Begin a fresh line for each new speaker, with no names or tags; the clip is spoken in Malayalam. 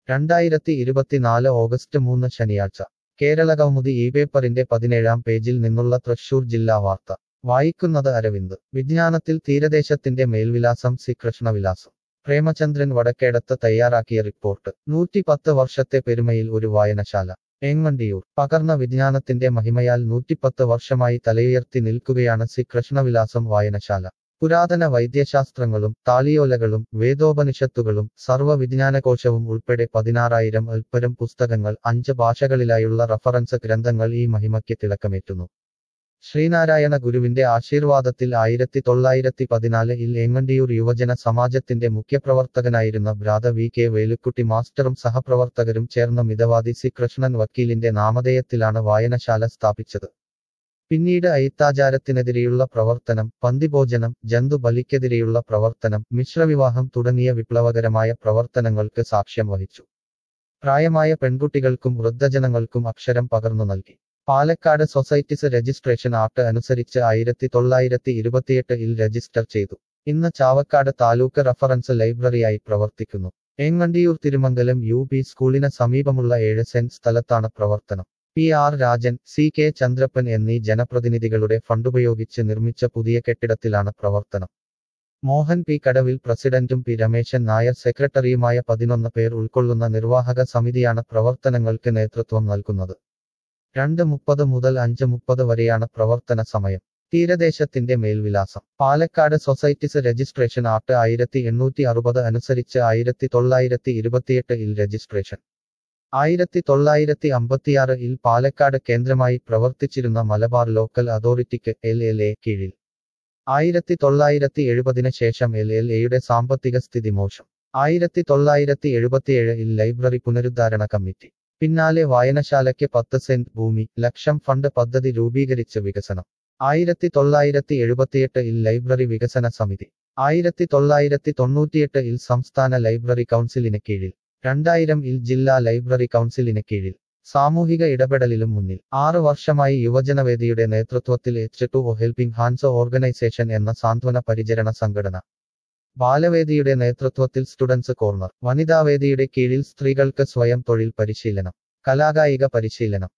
രണ്ടായിരത്തി ഇരുപത്തിനാല് ഓഗസ്റ്റ് മൂന്ന് ശനിയാഴ്ച കേരള കൗമുദി ഈ പേപ്പറിന്റെ പതിനേഴാം പേജിൽ നിന്നുള്ള തൃശൂർ ജില്ലാ വാർത്ത വായിക്കുന്നത് അരവിന്ദ് വിജ്ഞാനത്തിൽ തീരദേശത്തിന്റെ മേൽവിലാസം സി കൃഷ്ണവിലാസം പ്രേമചന്ദ്രൻ വടക്കേടത്ത് തയ്യാറാക്കിയ റിപ്പോർട്ട് നൂറ്റിപ്പത്ത് വർഷത്തെ പെരുമയിൽ ഒരു വായനശാല ഏങ്ങണ്ടിയൂർ പകർന്ന വിജ്ഞാനത്തിന്റെ മഹിമയാൽ നൂറ്റിപ്പത്ത് വർഷമായി തലയുയർത്തി നിൽക്കുകയാണ് സി കൃഷ്ണവിലാസം വായനശാല പുരാതന വൈദ്യശാസ്ത്രങ്ങളും താളിയോലകളും വേദോപനിഷത്തുകളും സർവ്വവിജ്ഞാനകോശവും ഉൾപ്പെടെ പതിനാറായിരം അൽപ്പരം പുസ്തകങ്ങൾ അഞ്ച് ഭാഷകളിലായുള്ള റഫറൻസ് ഗ്രന്ഥങ്ങൾ ഈ മഹിമയ്ക്ക് തിളക്കമേറ്റുന്നു ശ്രീനാരായണ ഗുരുവിന്റെ ആശീർവാദത്തിൽ ആയിരത്തി തൊള്ളായിരത്തി പതിനാലിൽ ഏങ്ങണ്ടിയൂർ യുവജന സമാജത്തിന്റെ മുഖ്യപ്രവർത്തകനായിരുന്ന ഭ്രാത വി കെ വേലുക്കുട്ടി മാസ്റ്ററും സഹപ്രവർത്തകരും ചേർന്ന മിതവാദി സി കൃഷ്ണൻ വക്കീലിന്റെ നാമധേയത്തിലാണ് വായനശാല സ്ഥാപിച്ചത് പിന്നീട് അയിത്താചാരത്തിനെതിരെയുള്ള പ്രവർത്തനം പന്തിഭോജനം ജന്തുബലിക്കെതിരെയുള്ള പ്രവർത്തനം മിശ്രവിവാഹം തുടങ്ങിയ വിപ്ലവകരമായ പ്രവർത്തനങ്ങൾക്ക് സാക്ഷ്യം വഹിച്ചു പ്രായമായ പെൺകുട്ടികൾക്കും വൃദ്ധജനങ്ങൾക്കും അക്ഷരം പകർന്നു നൽകി പാലക്കാട് സൊസൈറ്റീസ് രജിസ്ട്രേഷൻ ആക്ട് അനുസരിച്ച് ആയിരത്തി തൊള്ളായിരത്തി ഇരുപത്തിയെട്ട് ഇൽ രജിസ്റ്റർ ചെയ്തു ഇന്ന് ചാവക്കാട് താലൂക്ക് റഫറൻസ് ലൈബ്രറിയായി പ്രവർത്തിക്കുന്നു ഏങ്ങണ്ടിയൂർ തിരുമംഗലം യു പി സ്കൂളിന് സമീപമുള്ള ഏഴ് സെന്റ് സ്ഥലത്താണ് പ്രവർത്തനം P R Rajan C K Chandrappan എന്നീ ജനപ്രതിനിധികളുടെ ഫണ്ടുപയോഗിച്ച് നിർമ്മിച്ച പുതിയ കെട്ടിടത്തിലാണ് പ്രവർത്തനം മോഹൻ പി കടവിൽ പ്രസിഡന്റും പി രമേശൻ നായർ സെക്രട്ടറിയുമായ പതിനൊന്ന് പേർ ഉൾക്കൊള്ളുന്ന നിർവാഹക സമിതിയാണ് പ്രവർത്തനങ്ങൾക്ക് നേതൃത്വം നൽകുന്നത് രണ്ട് മുപ്പത് മുതൽ അഞ്ച് മുപ്പത് വരെയാണ് പ്രവർത്തന സമയം തീരദേശത്തിന്റെ മേൽവിലാസം പാലക്കാട് സൊസൈറ്റീസ് രജിസ്ട്രേഷൻ ആക്ട് ആയിരത്തി എണ്ണൂറ്റി അറുപത് അനുസരിച്ച് ആയിരത്തി തൊള്ളായിരത്തി ഇരുപത്തിയെട്ട് ഇൽ രജിസ്ട്രേഷൻ ആയിരത്തി തൊള്ളായിരത്തി അമ്പത്തിയാറ് ഇൽ പാലക്കാട് കേന്ദ്രമായി പ്രവർത്തിച്ചിരുന്ന മലബാർ ലോക്കൽ അതോറിറ്റിക്ക് എൽ എൽ എ കീഴിൽ ആയിരത്തി തൊള്ളായിരത്തി എഴുപതിന് ശേഷം എൽ എൽ എയുടെ സാമ്പത്തിക സ്ഥിതി മോശം ആയിരത്തി തൊള്ളായിരത്തി എഴുപത്തിയേഴ് ഇൽ ലൈബ്രറി പുനരുദ്ധാരണ കമ്മിറ്റി പിന്നാലെ വായനശാലയ്ക്ക് പത്ത് സെന്റ് ഭൂമി ലക്ഷം ഫണ്ട് പദ്ധതി രൂപീകരിച്ച് വികസനം ആയിരത്തി തൊള്ളായിരത്തി എഴുപത്തിയെട്ട് ഇൽ ലൈബ്രറി വികസന സമിതി ആയിരത്തി തൊള്ളായിരത്തി തൊണ്ണൂറ്റിയെട്ട് ഇൽ സംസ്ഥാന ലൈബ്രറി കൗൺസിലിന് കീഴിൽ രണ്ടായിരം ഇൽ ജില്ലാ ലൈബ്രറി കൗൺസിലിന് കീഴിൽ സാമൂഹിക ഇടപെടലിലും മുന്നിൽ ആറ് വർഷമായി യുവജനവേദിയുടെ നേതൃത്വത്തിൽ H two helping hands organisation എന്ന സാന്ത്വന പരിചരണ സംഘടന ബാലവേദിയുടെ നേതൃത്വത്തിൽ സ്റ്റുഡൻസ് കോർണർ വനിതാവേദിയുടെ കീഴിൽ സ്ത്രീകൾക്ക് സ്വയം തൊഴിൽ പരിശീലനം കലാകായിക പരിശീലനം